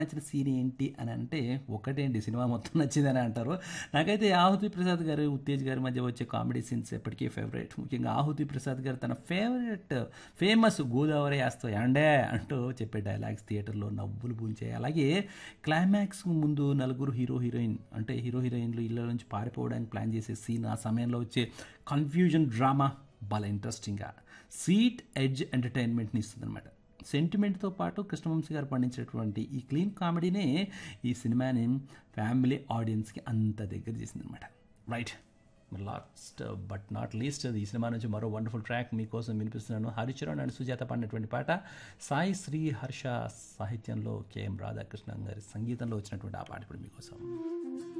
నచ్చిన సీన్ ఏంటి అని అంటే ఒకటేంటి సినిమా మొత్తం నచ్చిందని అంటారు నాకైతే ఆహుతి ప్రసాద్ గారు ఉత్తేజ్ గారి మధ్య వచ్చే కామెడీ సీన్స్ ఎప్పటికీ ఫేవరెట్ ముఖ్యంగా ఆహుతి ప్రసాద్ గారు తన ఫేవరెట్ ఫేమస్ గోదావరి యాస్తో ఎండే అంటూ చెప్పే డైలాగ్స్ థియేటర్లో నవ్వులు పూంచాయి అలాగే క్లైమాక్స్ ముందు నలుగురు హీరో హీరోయిన్ అంటే హీరో హీరోయిన్లు ఇళ్ళ నుంచి పారిపోవడానికి ప్లాన్ చేసే సీన్ ఆ సమయంలో వచ్చే కన్ఫ్యూజన్ డ్రామా బాగా ఇంట్రెస్టింగ్గా సీట్ ఎడ్జ్ ఎంటర్టైన్మెంట్ని ఇస్తుంది అనమాట సెంటిమెంట్తో పాటు కృష్ణవంశీ గారు పండించినటువంటి ఈ క్లీన్ కామెడీనే ఈ సినిమాని ఫ్యామిలీ ఆడియన్స్కి అంత దగ్గర చేసింది అనమాట right last but not least ఈ సినిమా నుంచి మరో వండర్ఫుల్ ట్రాక్ మీకోసం వినిపిస్తున్నాను హరిచరణ్ అండ్ సుజాత పాడినటువంటి పాట సాయి శ్రీ హర్ష సాహిత్యంలో కేఎం రాధాకృష్ణ గారి సంగీతంలో వచ్చినటువంటి ఆ పాట ఇప్పుడు మీకోసం